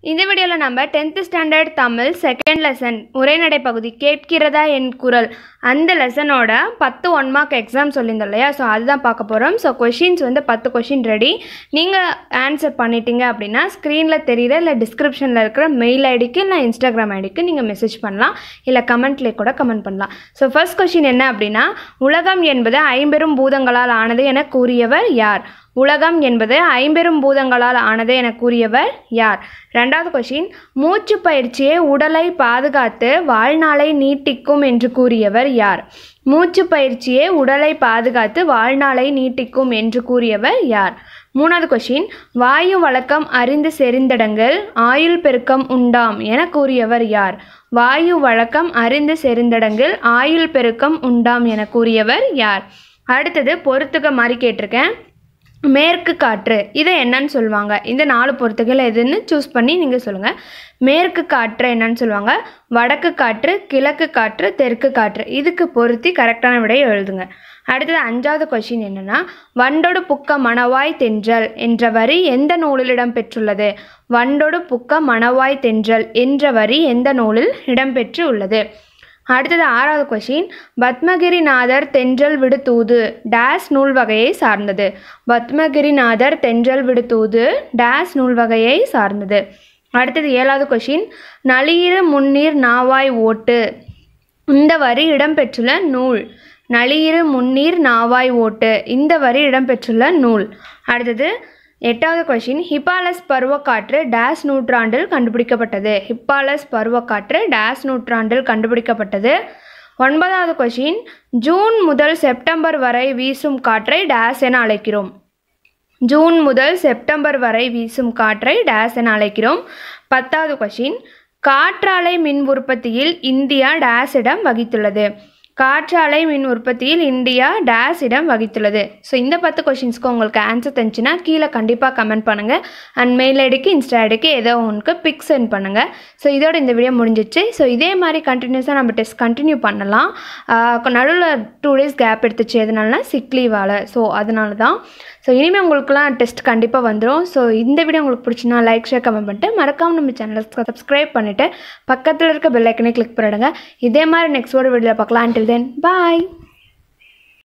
இந்த வீடியோவில் நம்ம tenth standard Tamil second lesson உரைநடை பகுதி கேட்கிறதா என் குரல் அந்த லெசனோட பத்து ஒன் மார்க் எக்ஸாம் சொல்லியிருந்தோம் இல்லையா ஸோ அதுதான் பார்க்க போகிறோம் ஸோ கொஷின்ஸ் வந்து பத்து கொஷின் ரெடி நீங்கள் ஆன்சர் பண்ணிட்டீங்க அப்படின்னா ஸ்க்ரீனில் தெரியுற இல்லை டிஸ்கிரிப்ஷனில் இருக்கிற மெயில் ஐடிக்கு இல்லை இன்ஸ்டாகிராம் ஐடிக்கு நீங்கள் மெசேஜ் பண்ணலாம் இல்லை கமெண்ட்லேயே கூட கமெண்ட் பண்ணலாம் ஸோ ஃபர்ஸ்ட் கொஷின் என்ன அப்படின்னா உலகம் என்பது ஐம்பெரும் பூதங்களால் ஆனது என கூறியவர் யார் உலகம் என்பது ஐம்பெரும் பூதங்களால் ஆனது என கூறியவர் யார் ரெண்டாவது கொஷின் மூச்சு பயிற்சியே உடலை பாதுகாத்து வாழ்நாளை நீட்டிக்கும் என்று கூறியவர் யார் மூச்சு பயிற்சியே உடலை பாதுகாத்து வாழ்நாளை நீட்டிக்கும் என்று கூறியவர் யார் மூணாவது கொஷின் வாயு வழக்கம் அறிந்து செறிந்தடங்கள் ஆயுள் பெருக்கம் உண்டாம் என கூறியவர் யார் வாயு வழக்கம் அறிந்து செறிந்தடங்கள் ஆயுள் பெருக்கம் உண்டாம் என கூறியவர் யார் அடுத்தது பொறுத்துக்க மாதிரி கேட்டிருக்கேன் மேற்கு காற்று இதை என்னன்னு சொல்லுவாங்க இந்த நாலு பொறுத்துகள் எதுன்னு சூஸ் பண்ணி நீங்கள் சொல்லுங்கள் மேற்கு காற்று என்னன்னு சொல்லுவாங்க வடக்கு காற்று கிழக்கு காற்று தெற்கு காற்று இதுக்கு பொருத்தி கரெக்டான விடையை எழுதுங்க அடுத்தது அஞ்சாவது கொஷின் என்னென்னா வண்டொடு புக்க மணவாய் தென்றல் என்ற வரி எந்த நூலில் இடம்பெற்றுள்ளது வண்டொடு புக்க மணவாய் தென்றல் என்ற வரி எந்த நூலில் இடம்பெற்று உள்ளது அடுத்தது ஆறாவது கொஷின் பத்மகிரிநாதர் தென்றல் விடுதூது டேஸ் நூல் வகையை சார்ந்தது பத்மகிரிநாதர் தென்றல் விடுதூது டேஸ் நூல் வகையை சார்ந்தது அடுத்தது ஏழாவது கொஷின் நளியிரு முன்னீர் நாவாய் ஓட்டு இந்த வரி இடம்பெற்றுள்ள நூல் நளியிரு முன்னீர் நாவாய் ஓட்டு இந்த வரி இடம்பெற்றுள்ள நூல் அடுத்தது எட்டாவது கொஷின் ஹிப்பாலஸ் பருவக்காற்று டேஸ் நூற்றாண்டில் கண்டுபிடிக்கப்பட்டது ஹிப்பாலஸ் பருவக்காற்று டேஸ் நூற்றாண்டில் கண்டுபிடிக்கப்பட்டது ஒன்பதாவது கொஷின் ஜூன் முதல் செப்டம்பர் வரை வீசும் காற்றை டேஸ் என அழைக்கிறோம் ஜூன் முதல் செப்டம்பர் வரை வீசும் காற்றை டேஸ் என அழைக்கிறோம் பத்தாவது கொஷின் காற்றாலை மின் உற்பத்தியில் இந்தியா டேஸ் இடம் வகித்துள்ளது காற்றாலை மின் உற்பத்தியில் இந்தியா டேஸ் இடம் வகித்துள்ளது ஸோ இந்த பத்து கொஷின்ஸ்க்கு உங்களுக்கு ஆன்சர் தெரிஞ்சுன்னா கீழே கண்டிப்பாக கமெண்ட் பண்ணுங்கள் அண்ட் மெயில் ஐடிக்கு இன்ஸ்டா ஐடிக்கு ஏதோ ஒன்றுக்கு பிக் சென்ட் பண்ணுங்கள் ஸோ இதோட இந்த வீடியோ முடிஞ்சிச்சு ஸோ இதே மாதிரி கண்டினியூஸாக நம்ம டெஸ்ட் கண்டினியூ பண்ணலாம் நடுவில் டூ டேஸ் கேப் எடுத்துச்சு எதனாலனா சிக் லீவால் ஸோ அதனால தான் ஸோ இனிமேல் உங்களுக்குலாம் டெஸ்ட் கண்டிப்பாக வந்துடும் ஸோ இந்த வீடியோ உங்களுக்கு பிடிச்சினா லைக் ஷேர் கமெண்ட் பண்ணிட்டு மறக்காமல் நம்ம சேனலை சப்ஸ்கிரைப் பண்ணிவிட்டு பக்கத்தில் இருக்க பெல் ஐக்கனே கிளிக் பண்ணிடுங்க இதே மாதிரி நெக்ஸ்ட் ஒரு வீடியோவில் பார்க்கலாம் until தென் பாய்